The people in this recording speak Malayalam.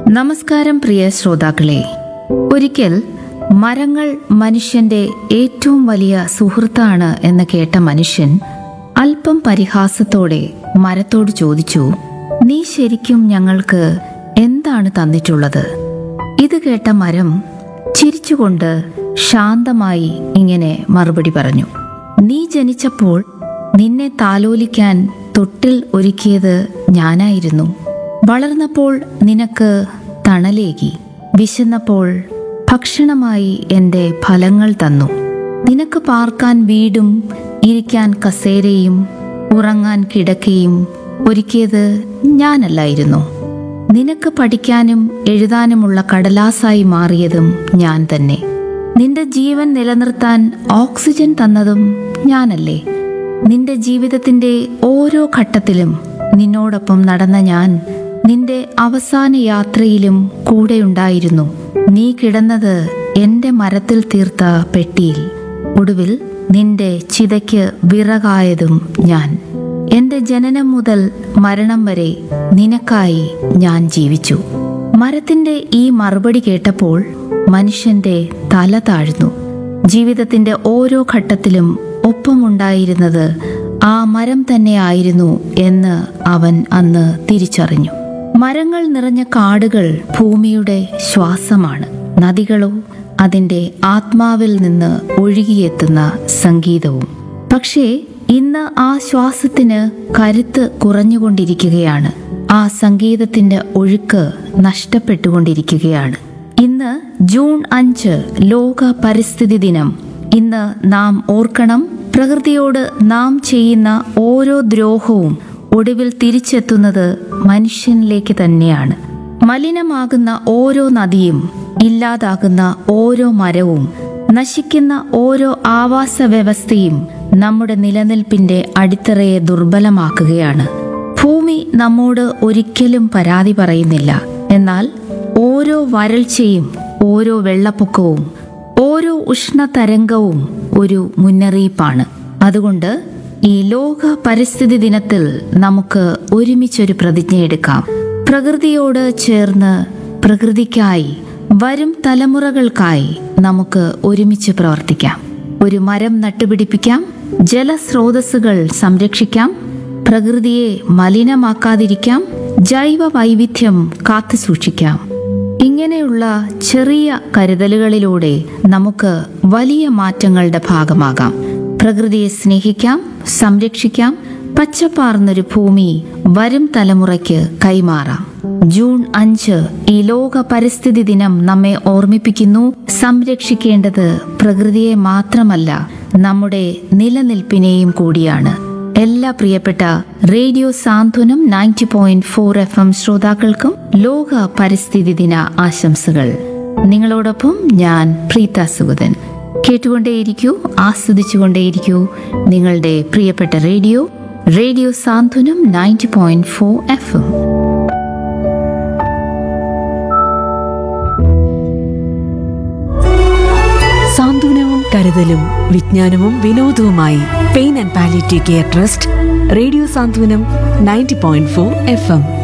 നമസ്കാരം പ്രിയ ശ്രോതാക്കളെ ഒരിക്കൽ മരങ്ങൾ മനുഷ്യന്റെ ഏറ്റവും വലിയ സുഹൃത്താണ് എന്ന് കേട്ട മനുഷ്യൻ അല്പം പരിഹാസത്തോടെ മരത്തോട് ചോദിച്ചു നീ ശരിക്കും ഞങ്ങൾക്ക് എന്താണ് തന്നിട്ടുള്ളത് ഇത് കേട്ട മരം ചിരിച്ചുകൊണ്ട് ശാന്തമായി ഇങ്ങനെ മറുപടി പറഞ്ഞു നീ ജനിച്ചപ്പോൾ നിന്നെ താലോലിക്കാൻ തൊട്ടിൽ ഒരുക്കിയത് ഞാനായിരുന്നു വളർന്നപ്പോൾ നിനക്ക് തണലേകി വിശന്നപ്പോൾ ഭക്ഷണമായി എൻ്റെ ഫലങ്ങൾ തന്നു നിനക്ക് പാർക്കാൻ വീടും ഇരിക്കാൻ കസേരയും ഉറങ്ങാൻ കിടക്കയും ഒരുക്കിയത് ഞാനല്ലായിരുന്നു നിനക്ക് പഠിക്കാനും എഴുതാനുമുള്ള കടലാസായി മാറിയതും ഞാൻ തന്നെ നിന്റെ ജീവൻ നിലനിർത്താൻ ഓക്സിജൻ തന്നതും ഞാനല്ലേ നിന്റെ ജീവിതത്തിന്റെ ഓരോ ഘട്ടത്തിലും നിന്നോടൊപ്പം നടന്ന ഞാൻ നിന്റെ അവസാന യാത്രയിലും കൂടെയുണ്ടായിരുന്നു നീ കിടന്നത് എന്റെ മരത്തിൽ തീർത്ത പെട്ടിയിൽ ഒടുവിൽ നിന്റെ ചിതയ്ക്ക് വിറകായതും ഞാൻ എന്റെ ജനനം മുതൽ മരണം വരെ നിനക്കായി ഞാൻ ജീവിച്ചു മരത്തിന്റെ ഈ മറുപടി കേട്ടപ്പോൾ മനുഷ്യന്റെ തല താഴ്ന്നു ജീവിതത്തിന്റെ ഓരോ ഘട്ടത്തിലും ഒപ്പമുണ്ടായിരുന്നത് ആ മരം തന്നെയായിരുന്നു എന്ന് അവൻ അന്ന് തിരിച്ചറിഞ്ഞു മരങ്ങൾ നിറഞ്ഞ കാടുകൾ ഭൂമിയുടെ ശ്വാസമാണ് നദികളോ അതിൻ്റെ ആത്മാവിൽ നിന്ന് ഒഴുകിയെത്തുന്ന സംഗീതവും പക്ഷേ ഇന്ന് ആ ശ്വാസത്തിന് കരുത്ത് കുറഞ്ഞുകൊണ്ടിരിക്കുകയാണ് ആ സംഗീതത്തിന്റെ ഒഴുക്ക് നഷ്ടപ്പെട്ടുകൊണ്ടിരിക്കുകയാണ് ഇന്ന് ജൂൺ അഞ്ച് ലോക പരിസ്ഥിതി ദിനം ഇന്ന് നാം ഓർക്കണം പ്രകൃതിയോട് നാം ചെയ്യുന്ന ഓരോ ദ്രോഹവും ഒടുവിൽ തിരിച്ചെത്തുന്നത് മനുഷ്യനിലേക്ക് തന്നെയാണ് മലിനമാകുന്ന ഓരോ നദിയും ഇല്ലാതാകുന്ന ഓരോ മരവും നശിക്കുന്ന ഓരോ ആവാസ വ്യവസ്ഥയും നമ്മുടെ നിലനിൽപ്പിന്റെ അടിത്തറയെ ദുർബലമാക്കുകയാണ് ഭൂമി നമ്മോട് ഒരിക്കലും പരാതി പറയുന്നില്ല എന്നാൽ ഓരോ വരൾച്ചയും ഓരോ വെള്ളപ്പൊക്കവും ഓരോ ഉഷ്ണതരംഗവും ഒരു മുന്നറിയിപ്പാണ് അതുകൊണ്ട് ഈ ലോക പരിസ്ഥിതി ദിനത്തിൽ നമുക്ക് ഒരുമിച്ചൊരു പ്രതിജ്ഞയെടുക്കാം പ്രകൃതിയോട് ചേർന്ന് പ്രകൃതിക്കായി വരും തലമുറകൾക്കായി നമുക്ക് ഒരുമിച്ച് പ്രവർത്തിക്കാം ഒരു മരം നട്ടുപിടിപ്പിക്കാം ജലസ്രോതസ്സുകൾ സംരക്ഷിക്കാം പ്രകൃതിയെ മലിനമാക്കാതിരിക്കാം ജൈവ വൈവിധ്യം കാത്തുസൂക്ഷിക്കാം ഇങ്ങനെയുള്ള ചെറിയ കരുതലുകളിലൂടെ നമുക്ക് വലിയ മാറ്റങ്ങളുടെ ഭാഗമാകാം പ്രകൃതിയെ സ്നേഹിക്കാം സംരക്ഷിക്കാം പച്ചപ്പാർന്നൊരു ഭൂമി വരും തലമുറയ്ക്ക് കൈമാറാം ജൂൺ അഞ്ച് ഈ ലോക പരിസ്ഥിതി ദിനം നമ്മെ ഓർമ്മിപ്പിക്കുന്നു സംരക്ഷിക്കേണ്ടത് പ്രകൃതിയെ മാത്രമല്ല നമ്മുടെ നിലനിൽപ്പിനെയും കൂടിയാണ് എല്ലാ പ്രിയപ്പെട്ട radio Santhwanam ninety point four F M ശ്രോതാക്കൾക്കും ലോക പരിസ്ഥിതി ദിന ആശംസകൾ നിങ്ങളോടൊപ്പം ഞാൻ പ്രീത സുഗതൻ കേട്ടുകൊണ്ടേയിരിക്കൂ ആസ്വദിച്ചുകൊണ്ടേയിരിക്കൂ നിങ്ങളുടെ പ്രിയപ്പെട്ട radio radio Santhwanam ninety point four F M സാന്ത്വനവും കരുതലും വിജ്ഞാനവും വിനോദവുമായി pain and palliative care trust radio Santhwanam ninety point four F M